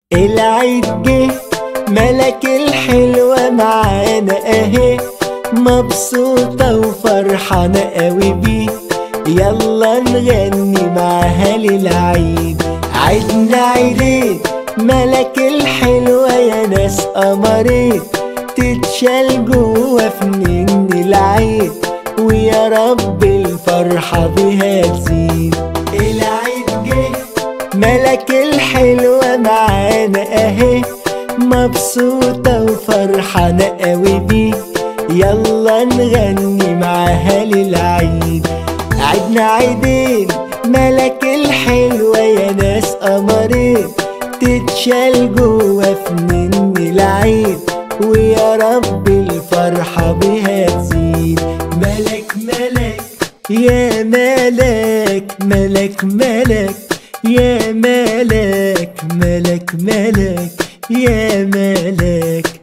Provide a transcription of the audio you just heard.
العيد جه ملك الحلوة معانا اهي مبسوطة وفرحانة قوي بيه يلا نغني معاها للعيد عيدنا عيدين ملك الحلوة يا ناس قمرين تتشال جوا فنين العيد ويا رب الفرحة بها تزيد العيد جه ملك الحلوة معانا اهي مبسوطة وفرحانة قوي بيه يلا نغني معاها للعيد عيدنا عيدين ملك الحلوة يا ناس قمرين تتشال جوا فنين العيد ويا رب الفرحة بها تزيد ملك ملك يا ملك ملك ملك يا ملك ملك ملك يا ملك